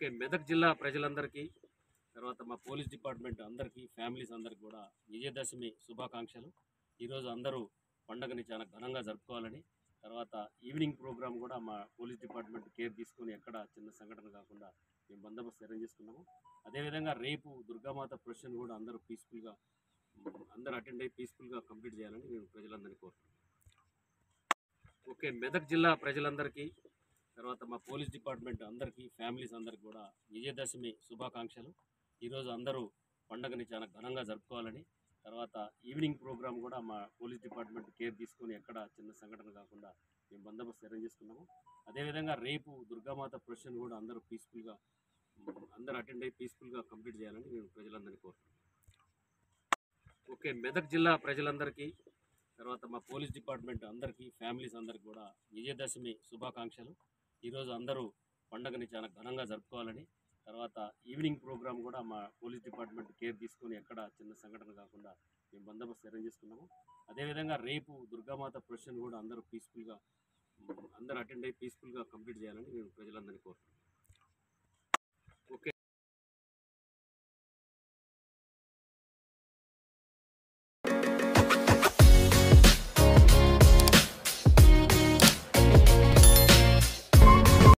okay Medak జిల్లా ప్రజలందరికీ తర్వాత మా పోలీస్ డిపార్ట్మెంట్ అందరికీ ఫ్యామిలీస్ అందరికీ కూడా విజయదశమి శుభాకాంక్షలు ఈరోజు అందరూ పండుగని చాలా ఘనంగా జరుపుకోవాలని తర్వాత ఈవినింగ్ ప్రోగ్రామ్ కూడా మా పోలీస్ డిపార్ట్మెంట్ కేర్ తీసుకొని ఎక్కడ చిన్న సంఘటన కాకుండా మేము బందోబస్తు అరేంజ్ చేసుకున్నాము అదేవిధంగా రేపు దుర్గామాత ప్రొసెషన్ కూడా అందరూ పీస్ఫుల్గా అందరూ అటెండ్ అయ్యి పీస్ఫుల్గా కంప్లీట్ చేయాలని నేను ప్రజలందరినీ కోరుతున్నాను ఓకే మెదక్ జిల్లా ప్రజలందరికీ తర్వాత మా పోలీస్ డిపార్ట్మెంట్ అందరికీ ఫ్యామిలీస్ అందరికీ కూడా విజయదశమి శుభాకాంక్షలు ఈరోజు అందరూ పండుగని చాలా ఘనంగా జరుపుకోవాలని తర్వాత ఈవినింగ్ ప్రోగ్రామ్ కూడా మా పోలీస్ డిపార్ట్మెంట్ కేర్ తీసుకొని ఎక్కడ చిన్న సంఘటన కాకుండా మేము బందోబస్తు అరేంజ్ చేసుకున్నాము అదేవిధంగా రేపు దుర్గామాత ప్రొసెషన్ కూడా అందరూ పీస్ఫుల్గా అందరూ అటెండ్ అయ్యి పీస్ఫుల్గా కంప్లీట్ చేయాలని నేను ప్రజలందరినీ కోరుతున్నాను ఓకే మెదక్ జిల్లా ప్రజలందరికీ తర్వాత మా పోలీస్ డిపార్ట్మెంట్ అందరికీ ఫ్యామిలీస్ అందరికీ కూడా విజయదశమి శుభాకాంక్షలు ఈరోజు అందరూ పండుగని చాలా ఘనంగా జరుపుకోవాలని తర్వాత ఈవినింగ్ ప్రోగ్రామ్ కూడా మా పోలీస్ డిపార్ట్మెంట్ కేర్ తీసుకొని ఎక్కడ చిన్న సంఘటన కాకుండా మేము బందోబస్తు అరేంజ్ చేసుకున్నాము అదేవిధంగా రేపు దుర్గామాత ప్రొసెషన్ కూడా అందరూ పీస్ఫుల్గా అందరూ అటెండ్ అయ్యి పీస్ఫుల్గా కంప్లీట్ చేయాలని నేను ప్రజలందరినీ కోరుతున్నాను